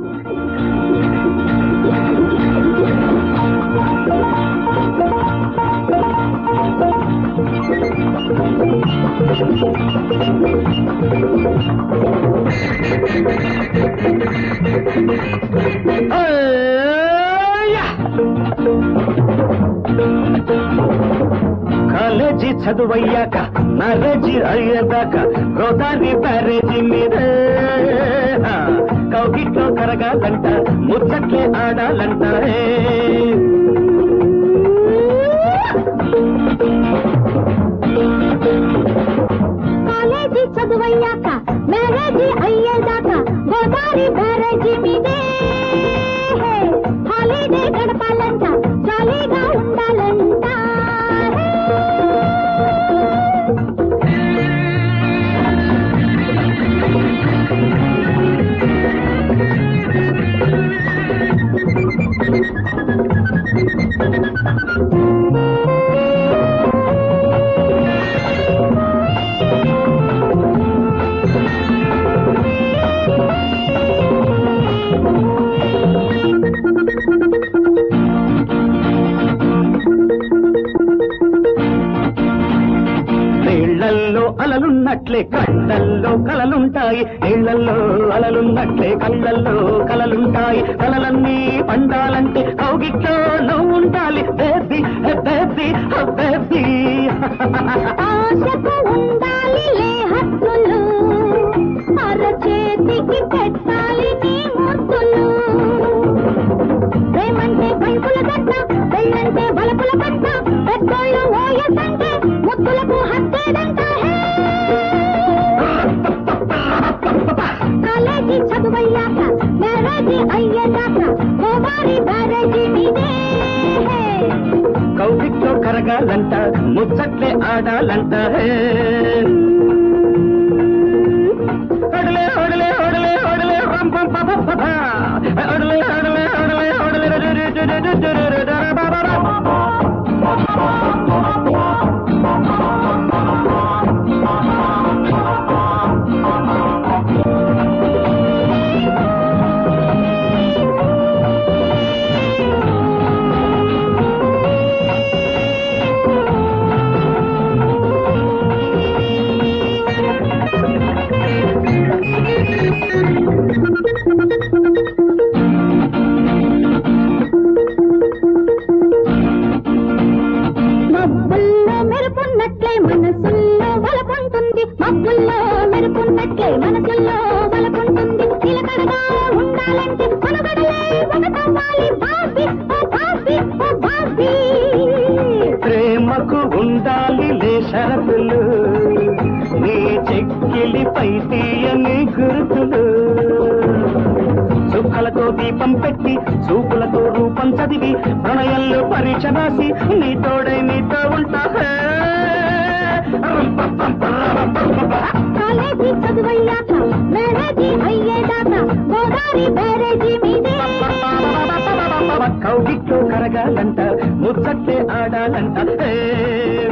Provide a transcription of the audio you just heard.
College చదువయ్యాక marriage అయ్యేదాకా గోదావరి బ్యారేజీ మీద కౌగిట్లో కరగాలంట ముచ్చట్లే ఆడాలంట ఏ. కాలేజీ చదువయ్యాక మ్యారేజీ అయ్యేదాకా గోదావరి బ్యారేజీ మీదే హాలిడే గడపాలంట జాలీగా ఉండాలంట నీళ్లల్లో అలలున్నట్లే కళ్ళల్లో కలలుంటాయి నీళ్లల్లో అలలున్నట్లే కళ్ళల్లో కలలుంటాయి కలలన్నీ పండాలంటే కౌగిట్లో నువ్వు ఉండాలి బేబీ బేబీ బేబీ ఆశకు ఉండాలి ఏ హద్దులు అరచేతికి పెట్టాలి నీ ముద్దులు ప్రేమంటే పైపుల గట్ట పెళ్ళంటే బలపుల కట్ట పెద్దోళ్ళు ఓయసంటే ముద్దులకు హత్తేదంట హే! కాలేజీ చదువయ్యాక మ్యారేజీ అయ్యేదాకా గోదావరి బ్యారేజీ మీదే కౌగిట్లో కరగాలంట ముచ్చట్లే ఆడాలంట హే. ఒడలే ఒడలే ఒడలే ఒడలే రం పం ప ప ప ప. ఒడలే ఒడలే ఒడలే ఒడలే రు రు రు రు రు రు రు రు రు బ బ బ. మబ్బుల్లో మెరుపున్నట్లే మనసుల్లో వలపుంటుంది మబ్బుల్లో మెరుపున్నట్లే మనసుల్లో వలపుంటుంది నిలకడగా ఉండాలంటే మనుగడలే ఒకటవ్వాలి బాబీ ఓ బాబీ ఓ బాబీ ప్రేమకు ఉండాలి లే షరతులు నీ చెక్కిలిపై తీయని గుర్తులు చుక్కలతో దీపం పెట్టి చూపులతో రూపం చదివి ప్రణయంలో పరీక్ష రాసి నీ తోడై నీతో ఉంటా కాలేజీ చదువయ్యాక మ్యారేజీ అయ్యేదాకా గోదావరి బ్యారేజీ మీదే కౌగిట్లో కరగాలంట ముచ్చట్లే ఆడాలంట హే